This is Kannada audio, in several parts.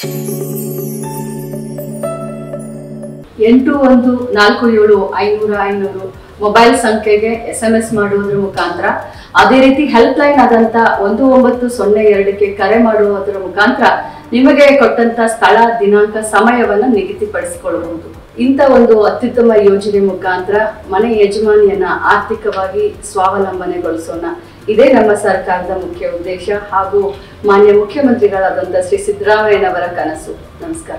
ಎಂಟು ಒಂದು ನಾಲ್ಕು ಏಳು ಐನೂರು ಐನೂರು ಮೊಬೈಲ್ ಸಂಖ್ಯೆಗೆ ಎಸ್ ಎಂ ಎಸ್ ಮಾಡುವುದರ ಮುಖಾಂತರ ಅದೇ ರೀತಿ ಹೆಲ್ಪ್ ಲೈನ್ ಆದಂತ ಒಂದು ಒಂಬತ್ತು ಸೊನ್ನೆ ಎರಡಕ್ಕೆ ಕರೆ ಮಾಡುವುದರ ಮುಖಾಂತರ ನಿಮಗೆ ಕೊಟ್ಟಂತ ಸ್ಥಳ ದಿನಾಂಕ ಸಮಯವನ್ನ ನಿಗದಿಪಡಿಸಿಕೊಳ್ಳಬಹುದು ಇಂಥ ಒಂದು ಅತ್ಯುತ್ತಮ ಯೋಜನೆ ಮುಖಾಂತರ ಮನೆ ಯಜಮಾನಿಯನ್ನ ಆರ್ಥಿಕವಾಗಿ ಸ್ವಾವಲಂಬನೆಗೊಳಿಸೋಣ ಇದೇ ನಮ್ಮ ಸರ್ಕಾರದ ಮುಖ್ಯ ಉದ್ದೇಶ ಹಾಗೂ ಮಾನ್ಯ ಮುಖ್ಯಮಂತ್ರಿಗಳಾದಂಥ ಶ್ರೀ ಸಿದ್ದರಾಮಯ್ಯನವರ ಕನಸು ನಮಸ್ಕಾರ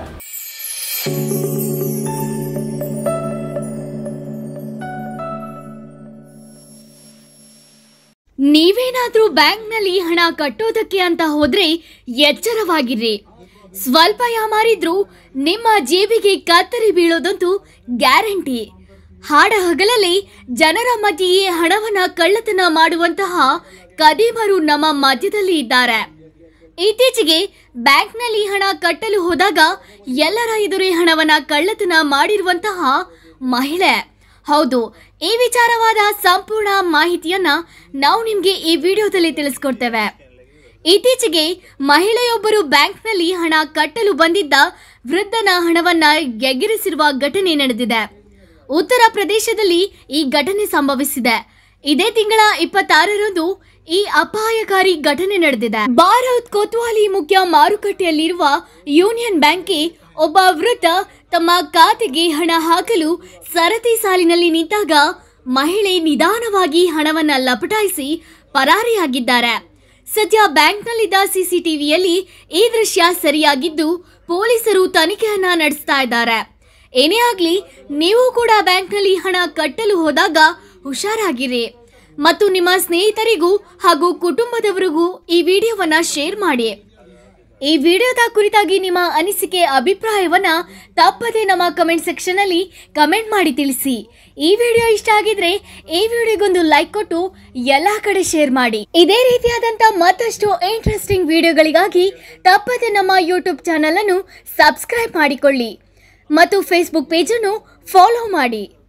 ನೀವೇನಾದ್ರೂ ಬ್ಯಾಂಕ್ನಲ್ಲಿ ಹಣ ಕಟ್ಟೋದಕ್ಕೆ ಅಂತ ಹೋದ್ರೆ ಎಚ್ಚರವಾಗಿರ್ರಿ ಸ್ವಲ್ಪ ಯಾಮಾರಿದ್ರೂ ನಿಮ್ಮ ಜೇಬಿಗೆ ಕತ್ತರಿ ಬೀಳೋದಂತೂ ಗ್ಯಾರಂಟಿ ಹಾಡ ಹಗಲಲ್ಲಿ ಜನರ ಮಧ್ಯೆಯೇ ಹಣವನ್ನ ಕಳ್ಳತನ ಮಾಡುವಂತಹ ಕದೀಮರು ನಮ್ಮ ಮಧ್ಯದಲ್ಲಿ ಇದ್ದಾರೆ ಇತ್ತೀಚೆಗೆ ಬ್ಯಾಂಕ್ನಲ್ಲಿ ಹಣ ಕಟ್ಟಲು ಹೋದಾಗ ಎಲ್ಲರ ಎದುರೇ ಹಣವನ್ನ ಕಳ್ಳತನ ಮಾಡಿರುವಂತಹ ಮಹಿಳೆ ಹೌದು ಈ ವಿಚಾರವಾದ ಸಂಪೂರ್ಣ ಮಾಹಿತಿಯನ್ನ ನಾವು ನಿಮ್ಗೆ ಈ ವಿಡಿಯೋದಲ್ಲಿ ತಿಳಿಸ್ಕೊಡ್ತೇವೆ ಇತ್ತೀಚೆಗೆ ಮಹಿಳೆಯೊಬ್ಬರು ಬ್ಯಾಂಕ್ನಲ್ಲಿ ಹಣ ಕಟ್ಟಲು ಬಂದಿದ್ದ ವೃದ್ಧನ ಹಣವನ್ನ ಎಗರಿಸಿರುವ ಘಟನೆ ನಡೆದಿದೆ ಉತ್ತರ ಪ್ರದೇಶದಲ್ಲಿ ಈ ಘಟನೆ ಸಂಭವಿಸಿದೆ ಇದೇ ತಿಂಗಳ ಇಪ್ಪತ್ತಾರರಂದು ಈ ಅಪಾಯಕಾರಿ ಘಟನೆ ನಡೆದಿದೆ ಭಾರತ್ ಕೊತ್ವಾಲಿ ಮುಖ್ಯ ಮಾರುಕಟ್ಟೆಯಲ್ಲಿರುವ ಯೂನಿಯನ್ ಬ್ಯಾಂಕ್ಗೆ ಒಬ್ಬ ವೃದ್ಧ ತಮ್ಮ ಖಾತೆಗೆ ಹಣ ಹಾಕಲು ಸರತಿ ಸಾಲಿನಲ್ಲಿ ನಿಂತಾಗ ಮಹಿಳೆ ನಿಧಾನವಾಗಿ ಹಣವನ್ನ ಲಪಟಾಯಿಸಿ ಪರಾರಿಯಾಗಿದ್ದಾರೆ ಸದ್ಯ ಬ್ಯಾಂಕ್ನಲ್ಲಿದ್ದ ಸಿಸಿಟಿವಿಯಲ್ಲಿ ಈ ದೃಶ್ಯ ಸರಿಯಾಗಿದ್ದು ಪೊಲೀಸರು ತನಿಖೆಯನ್ನ ನಡೆಸ್ತಾ ಇದ್ದಾರೆ ಏನೇ ಆಗ್ಲಿ ನೀವು ಕೂಡ ಬ್ಯಾಂಕ್ನಲ್ಲಿ ಹಣ ಕಟ್ಟಲು ಹೋದಾಗ ಹುಷಾರಾಗಿರಿ ಮತ್ತು ನಿಮ್ಮ ಸ್ನೇಹಿತರಿಗೂ ಹಾಗೂ ಕುಟುಂಬದವರಿಗೂ ಈ ವಿಡಿಯೋವನ್ನ ಶೇರ್ ಮಾಡಿ ಈ ವಿಡಿಯೋದ ಕುರಿತಾಗಿ ನಿಮ್ಮ ಅನಿಸಿಕೆ ಅಭಿಪ್ರಾಯವನ್ನ ತಪ್ಪದೆ ನಮ್ಮ ಕಮೆಂಟ್ ಸೆಕ್ಷನ್ ಅಲ್ಲಿ ಕಮೆಂಟ್ ಮಾಡಿ ತಿಳಿಸಿ ಈ ವಿಡಿಯೋ ಇಷ್ಟ ಆಗಿದ್ರೆ ಈ ವಿಡಿಯೋಗೊಂದು ಲೈಕ್ ಕೊಟ್ಟು ಎಲ್ಲಾ ಕಡೆ ಶೇರ್ ಮಾಡಿ ಇದೇ ರೀತಿಯಾದಂತ ಮತ್ತಷ್ಟು ಇಂಟ್ರೆಸ್ಟಿಂಗ್ ವಿಡಿಯೋಗಳಿಗಾಗಿ ತಪ್ಪದೆ ನಮ್ಮ ಯೂಟ್ಯೂಬ್ ಚಾನಲ್ ಅನ್ನು ಸಬ್ಸ್ಕ್ರೈಬ್ ಮಾಡಿಕೊಳ್ಳಿ ಮತ್ತು ಫೇಸ್ಬುಕ್ ಪೇಜನ್ನು ಫಾಲೋ ಮಾಡಿ